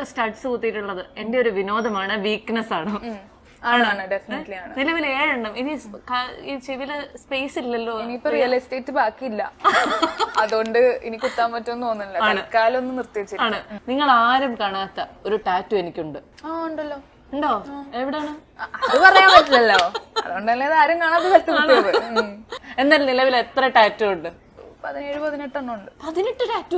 Studs കുത്തിയിട്ടുള്ളത് എന്റെ ഒരു വിനോദമാണ് വീക്ക്നെസ് ആണ് ആണാണ് ഡെഫിനറ്റ്ലി ആണ് നിലവിൽ ഏഴെണ്ണം ഇനി സ് ക- ഈ ചെവിയില് സ്പേസ് ഇല്ലല്ലോ ഇനിയിപ്പോ റിയൽ എസ്റ്റേറ്റ് ബാക്കിയില്ല അതുകൊണ്ട് ഇനി കുത്താൻ പറ്റുമെന്ന് തോന്നുന്നില്ല തൽക്കാലം ഒന്ന് നിർത്തി വെച്ചിട്ട് ആണ് നിങ്ങൾ ആരും കാണാത്ത ഒരു ടാറ്റു എനിക്കുണ്ട് ആ ഉണ്ടല്ലോ ഉണ്ടോ എവിടാണ് അ- അത് പറയാൻ പറ്റില്ലല്ലോ അതുകൊണ്ടല്ലേ ഇത് ആരും കാണാത്ത സ്ഥലത്ത് കുത്തിയത് ഉം. എന്നാൽ നിലവിൽ എത്ര ടാറ്റു ഉണ്ട് പതിനേഴ് പതിനെട്ടെണ്ണം ഉണ്ട് പതിനെട്ട് ടാറ്റു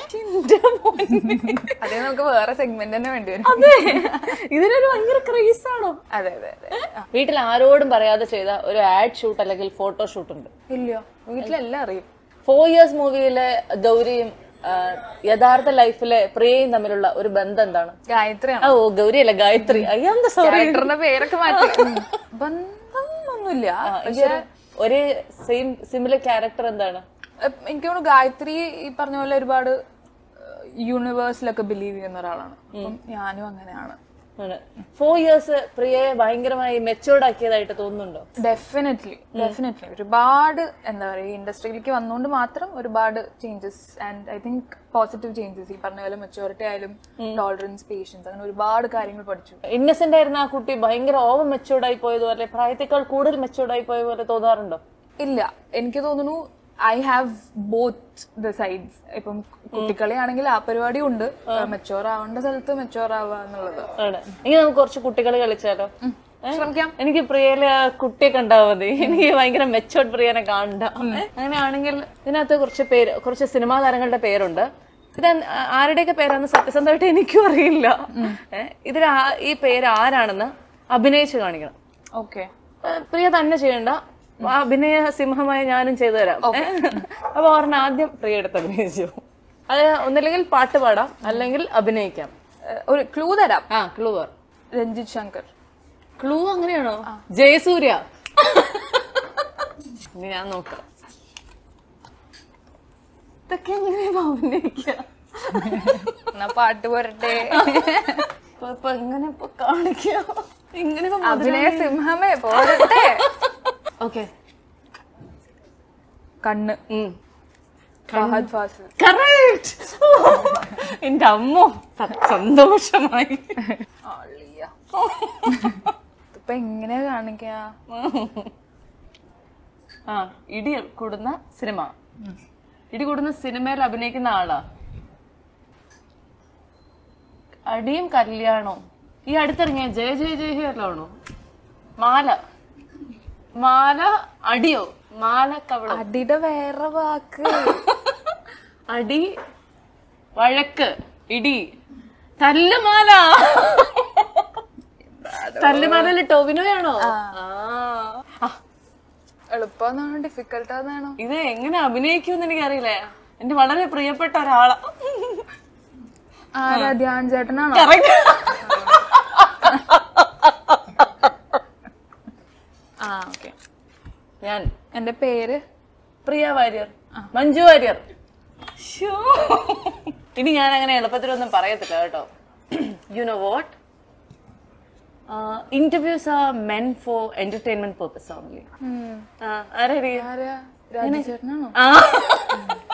അതേ നമുക്ക് വേറെ സെഗ്മെന്റ് തന്നെ വേണ്ടി വരും അതെ ഇതിനൊരു ഭയങ്കര ക്രേസ് ആണോ അതെ അതെ അതെ ആ. വീട്ടിൽ ആരോടും പറയാതെ ചെയ്ത ഒരു ആഡ് ഷൂട്ട് അല്ലെങ്കിൽ ഫോട്ടോ ഷൂട്ട് ഉണ്ട് ഇല്ലയോ വീട്ടിലെല്ലാം അറിയും ഫോർ ഇയേഴ്സ് മൂവിയിലെ ഗൗരിയും ആ, യഥാർത്ഥ ലൈഫിലെ പ്രിയയും തമ്മിലുള്ള ഒരു ബന്ധം എന്താണ് ഗായത്രിയാണ് ഓ ഗൗരി അല്ല ഗായത്രി അയ്യോ എന്താ സോറി ഡയറക്ടറിന്റെ പേരൊക്കെ മാറ്റി ഉം. ബന്ധം ഒന്നുമില്ല പക്ഷെ ഒരു സെയിം സിമിലർ ക്യാരക്ടർ എന്താണ് എ- എനിക്ക് തോന്നുന്നു ഗായത്രി ഈ പറഞ്ഞ പോലെ ഒരുപാട് യൂണിവേഴ്സിലൊക്കെ ബിലീവ് ചെയ്യുന്ന ഒരാളാണ് അപ്പം ഞാനും അങ്ങനെയാണ് ഫോർ ഇയേഴ്സ് പ്രിയയെ ഭയങ്കരമായി മെച്ചോർഡ് ആക്കിയതായിട്ട് തോന്നുന്നുണ്ടോ ഡെഫിനറ്റ്ലി ഡെഫിനറ്റ്ലി ഒരുപാട് എന്താ പറയുക ഇൻഡസ്ട്രിയിലേക്ക് വന്നുകൊണ്ട് മാത്രം ഒരുപാട് changes and I think positive changes ഈ പറഞ്ഞ പോലെ മെച്ചോറിറ്റി ആയാലും ടോളറൻസ് പേഷ്യൻസ് അങ്ങനെ ഒരുപാട് കാര്യങ്ങൾ പഠിച്ചു ഇന്നസെന്റ് ആയിരുന്ന ആ കുട്ടി ഭയങ്കര ഓവർ മെച്ചോർഡ് ആയി പോയതുപോലെ പ്രായത്തേക്കാൾ കൂടുതൽ മെച്ചോർഡ് ആയി പോയ പോലെ തോന്നാറുണ്ടോ ഇല്ല എനിക്ക് തോന്നുന്നു I have both the sides ഇപ്പം കുട്ടിക്കളിയാണെങ്കിൽ ആ പരിപാടി ഉണ്ട് മെച്ചോർ ആവേണ്ട സ്ഥലത്ത് മെച്ചോർ ആവുക എന്നുള്ളത് ആണ് ഇനി നമുക്ക് കുറച്ച് കുട്ടികളെ കളിച്ചാലോ ഏ? ശ്രമിക്കാം എനിക്ക് പ്രിയയിലെ ആ കുട്ടിയെ കണ്ടാ മതി എനിക്ക് ഭയങ്കര മെച്ചോർഡ് പ്രിയനെ കാണണ്ട ഏ? അങ്ങനെയാണെങ്കിൽ ഇതിനകത്ത് കുറച്ച് പേര് കുറച്ച് സിനിമാ താരങ്ങളുടെ പേരുണ്ട് ഇത് ആ- ആരുടെയൊക്കെ പേരാന്ന് സത്യസന്ധമായിട്ട് എനിക്കും അറിയില്ല ഏ? ഇതിൽ ആ- ഈ പേര് ആരാണെന്ന് അഭിനയിച്ച് കാണിക്കണം ഓക്കെ ഏ, പ്രിയ തന്നെ ചെയ്യണ്ട ആ അഭിനയ സിംഹമായി ഞാനും ചെയ്തു തരാം ഏ? അപ്പൊ ഒരെണ്ണം ആദ്യം പ്രിയ എടുത്ത് അഭിനയിച്ചു അത് ഒന്നില്ലെങ്കിൽ പാട്ട് പാടാം അല്ലെങ്കിൽ അഭിനയിക്കാം ഒരു ക്ലൂ തരാം ആ ക്ലൂ പറ രഞ്ജിത് ശങ്കർ ക്ലൂ അങ്ങനെയാണോ ജയസൂര്യ ഇനി ഞാൻ നോക്കാം ഇതൊക്കെ എങ്ങനെയാ അഭിനയിക്കുക എന്നാ പാട്ട് പോരട്ടെ ഇപ്പൊ ഇപ്പൊ എങ്ങനെ ഇപ്പൊ കാണിക്കുക ഇങ്ങനെ അഭിനയ സിംഹമേ പോരട്ടെ ഓക്കെ കണ്ണ് ഫഹദ് ഫാസിൽ കറക്റ്റ് എന്റെ അമ്മോ സ- സന്തോഷമായി ഇപ്പൊ എങ്ങനെയാ കാണിക്കാ ആ ഇടി കൂടുന്ന സിനിമ ഇടി കൂടുന്ന സിനിമയിൽ അഭിനയിക്കുന്ന ആളാ അടിയും കല്യാണവും ഈ അടുത്തിറങ്ങിയ ജയ ജയ ജയ ഹേ അല്ലാണോ മാല മാല അടിയോ മാല കവള അടിയുടെ വേറെ വാക്ക് അടി വഴക്ക് ഇടി തല്ലുമാല തല്ലുമാലയില് ടോവിനോയാണോ ആ എളുപ്പമെന്നാണോ ഡിഫിക്കൽട്ടാന്നാണോ ഇത് എങ്ങനെ അഭിനയിക്കുമെന്ന് എനിക്കറിയില്ല എന്റെ വളരെ പ്രിയപ്പെട്ട ഒരാളാ ആരാ ധ്യാൻ ചേട്ടനാണോ Correct. ആ ഓക്കെ ഞാൻ എന്റെ പേര് പ്രിയ വാര്യർ മഞ്ജു വാര്യർ ശ്ശോ. ഇനി ഞാൻ അങ്ങനെ എളുപ്പത്തിലൊന്നും പറയത്തില്ല കേട്ടോ you know what interviews are meant for entertainment purpose only ആരാ ആരാ രാജു ചേട്ടനാണോ ആ